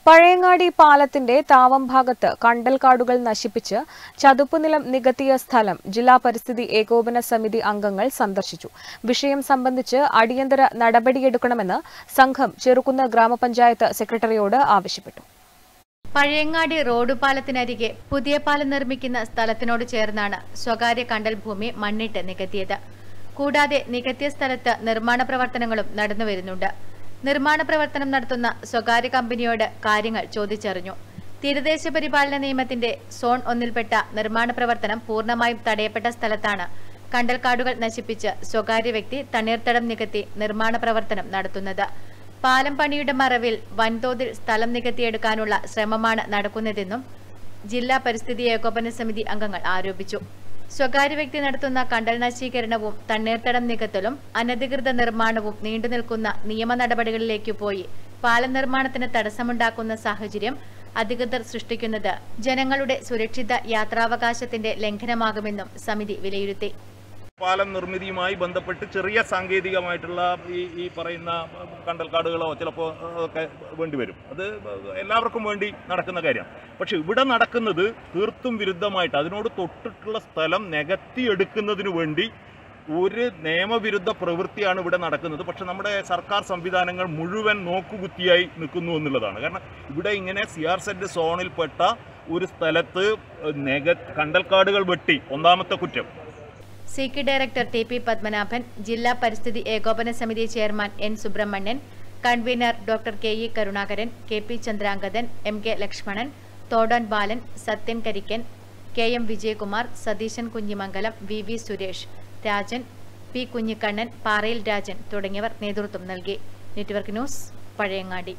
പഴയങ്ങാടി പാലത്തിന്റെ താവം ഭാഗത്ത് കണ്ടൽക്കാടുകൾ നശിപ്പിച്ച് ചതുപ്പുനിലം നികത്തിയ സ്ഥലം ജില്ലാ പരിസ്ഥിതി ഏകോപന സമിതി അംഗങ്ങൾ സന്ദർശിച്ചു വിഷയം സംബന്ധിച്ച് അടിയന്തര നടപടിയെടുക്കണമെന്ന് സംഘം ചെറുകുന്ന് ഗ്രാമപഞ്ചായത്ത് സെക്രട്ടറിയോട് ആവശ്യപ്പെട്ടു പഴയങ്ങാടി റോഡ് പാലത്തിനരികെ പുതിയ പാലം നിർമ്മിക്കുന്ന സ്ഥലത്തിനോട് ചേർന്നാണ് സ്വകാര്യ കണ്ടൽ ഭൂമി മണ്ണിട്ട് നികത്തിയത് കൂടാതെ നികത്തിയ സ്ഥലത്ത് നിർമ്മാണ പ്രവർത്തനങ്ങളും നടന്നുവരുന്നുണ്ട് നിർമ്മാണ പ്രവർത്തനം നടത്തുന്ന സ്വകാര്യ കമ്പനിയോട് കാര്യങ്ങൾ ചോദിച്ചറിഞ്ഞു തീരദേശ പരിപാലന നിയമത്തിന്റെ സോൺ ഒന്നിൽപ്പെട്ട നിർമ്മാണ പ്രവർത്തനം പൂർണ്ണമായും തടയപ്പെട്ട സ്ഥലത്താണ് കണ്ടൽക്കാടുകൾ നശിപ്പിച്ച് സ്വകാര്യ വ്യക്തി തണ്ണീർത്തടം നികത്തി നിർമ്മാണ പ്രവർത്തനം നടത്തുന്നത് പാലം പണിയുടെ മറവിൽ വൻതോതിൽ സ്ഥലം നികത്തിയെടുക്കാനുള്ള ശ്രമമാണ് നടക്കുന്നതെന്നും ജില്ലാ പരിസ്ഥിതി ഏകോപന സമിതി അംഗങ്ങൾ ആരോപിച്ചു സ്വകാര്യ വ്യക്തി നടത്തുന്ന കണ്ടൽ നശീകരണവും തണ്ണീർത്തടം നികത്തലും അനധികൃത നിർമ്മാണവും നീണ്ടുനിൽക്കുന്ന നിയമ നടപടികളിലേക്ക് പോയി പാലം നിർമ്മാണത്തിന് തടസ്സമുണ്ടാക്കുന്ന സാഹചര്യം അധികൃതർ സൃഷ്ടിക്കുന്നത് ജനങ്ങളുടെ സുരക്ഷിത യാത്രാവകാശത്തിന്റെ ലംഘനമാകുമെന്നും സമിതി വിലയിരുത്തി പാലം നിർമ്മിതിയുമായി ബന്ധപ്പെട്ട് ചെറിയ സാങ്കേതികമായിട്ടുള്ള ഈ ഈ പറയുന്ന കണ്ടൽക്കാടുകളോ ചിലപ്പോൾ ഒക്കെ വേണ്ടി വരും അത് എല്ലാവർക്കും വേണ്ടി നടക്കുന്ന കാര്യമാണ് പക്ഷെ ഇവിടെ നടക്കുന്നത് തീർത്തും വിരുദ്ധമായിട്ട് അതിനോട് തൊട്ടിട്ടുള്ള സ്ഥലം നികത്തിയെടുക്കുന്നതിന് വേണ്ടി ഒരു നിയമവിരുദ്ധ പ്രവൃത്തിയാണ് ഇവിടെ നടക്കുന്നത് പക്ഷെ നമ്മുടെ സർക്കാർ സംവിധാനങ്ങൾ മുഴുവൻ നോക്കുകുത്തിയായി നിൽക്കുന്നു എന്നുള്ളതാണ് കാരണം ഇവിടെ ഇങ്ങനെ സി ആർ സെഡ് സോണിൽപ്പെട്ട ഒരു സ്ഥലത്ത് നെഗ കണ്ടൽക്കാടുകൾ വെട്ടി ഒന്നാമത്തെ കുറ്റം C K director T P Padmanabhan ജില്ലാ പരിസ്ഥിതി ഏകോപന സമിതി chairman N Subramanian convener doctor K E Karunakaran K P Chandrangathan M K Lakshmanan Thodan Balan Sathyan Karikkan K M Vijayakumar Satheesan Kunhimangalam V V Suresh Rajan P Kunhikannan Parayil Rajan തുടങ്ങിയവർ നേതൃത്വം നൽകി നെറ്റ്വർക്ക് ന്യൂസ് പഴയങ്ങാടി